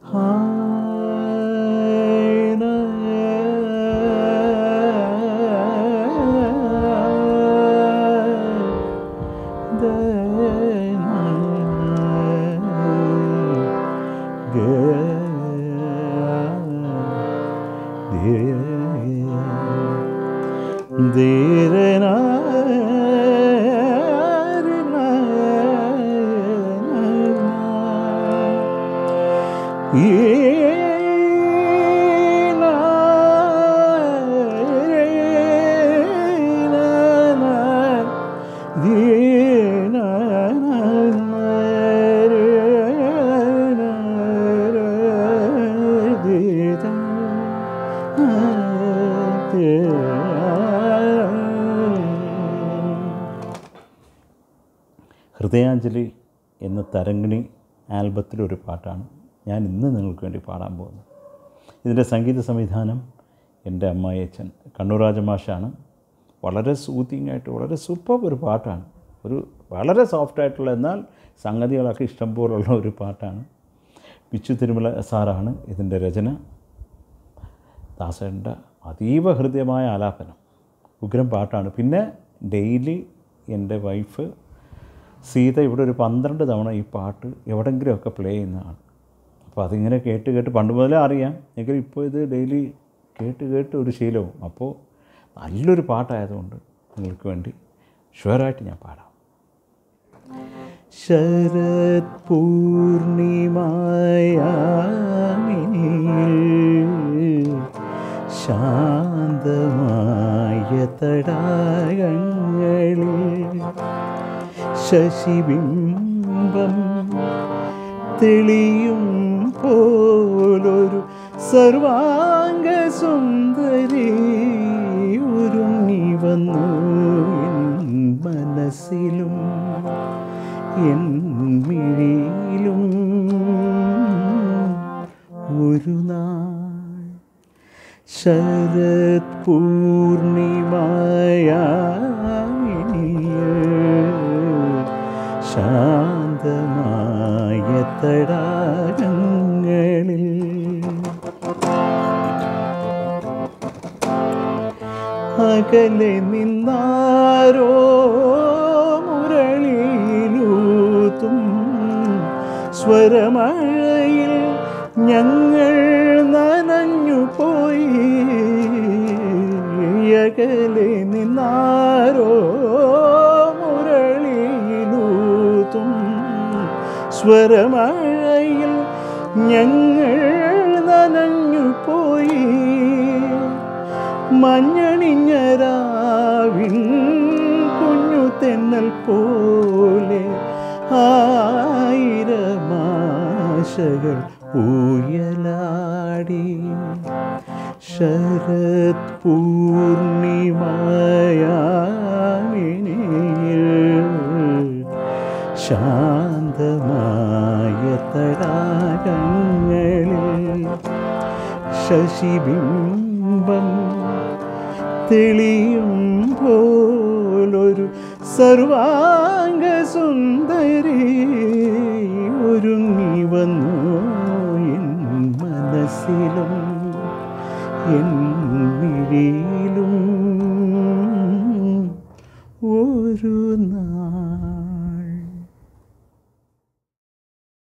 ഹൃദയാഞ്ജലി എന്ന തരംഗിണി ആൽബത്തിലൊരു പാട്ടാണ് ഞാൻ ഇന്ന് നിങ്ങൾക്ക് വേണ്ടി പാടാൻ പോകുന്നത് ഇതിൻ്റെ സംഗീത സംവിധാനം എൻ്റെ അമ്മായിയച്ഛൻ കണ്ണൂർ രാജമാഷാണ് വളരെ സൂത്തിങ് ആയിട്ട് വളരെ സൂപ്പർ ഒരു പാട്ടാണ് ഒരു വളരെ സോഫ്റ്റ് ആയിട്ടുള്ള എന്നാൽ സംഗതികളൊക്കെ ഇഷ്ടം പോലുള്ള ഒരു പാട്ടാണ് പിച്ചു തിരുമല സാറാണ് ഇതിൻ്റെ രചന ദാസേൻ്റെ അതീവ ഹൃദ്യമായ ആലാപനം ഉഗ്രം പാട്ടാണ് പിന്നെ ഡെയിലി എൻ്റെ വൈഫ് സീത ഇവിടെ ഒരു പന്ത്രണ്ട് തവണ ഈ പാട്ട് എവിടെങ്കിലുമൊക്കെ പ്ലേ ചെയ്യുന്നതാണ് അപ്പോൾ അതിങ്ങനെ കേട്ട് കേട്ട് പണ്ട് മുതലേ അറിയാം എങ്കിലും ഇപ്പോൾ ഇത് ഡെയിലി കേട്ട് കേട്ട് ഒരു ശീലവും അപ്പോൾ നല്ലൊരു പാട്ടായതുകൊണ്ട് നിങ്ങൾക്ക് വേണ്ടി ഷുവറായിട്ട് ഞാൻ പാടാം ശരത് പൂർണിമായ ശാന്തമായ തടാകങ്ങളിൽ ശശിബിംബം തെളിയും പോലൊരു സർവാംഗ സുന്ദരി ഒരുങ്ങി വന്നു എൻ മനസ്സിലും എൻ മിഴിയിലും ഒരു നാൾ ശരത് പൂർണിമായ ശാന്തമായ തടാകങ്ങളിൽ അകലെ നിന്നാരോ മുരളിയിലൂത്തും സ്വരമഴയിൽ ഞങ്ങൾ നനഞ്ഞു പോയി അകലെ നിന്നാരോ മുരളിയിലൂത്തും സ്വരമഴയിൽ ഞങ്ങൾ നനഞ്ഞു പോയി മഞ്ഞണിഞ്ഞ രാവിൻ കുഞ്ഞു തെന്നൽ പോലെ ആയിരമാശകൾ ഊയലാടി ശരത് പൂർണിമായ ശാന്തമായ തടാകങ്ങളിൽ ശശിബിംബം തെളിയും പോലൊരു സർവാംഗ സുന്ദരി ഒരുങ്ങി വന്നു എൻ മനസ്സിലും എൻ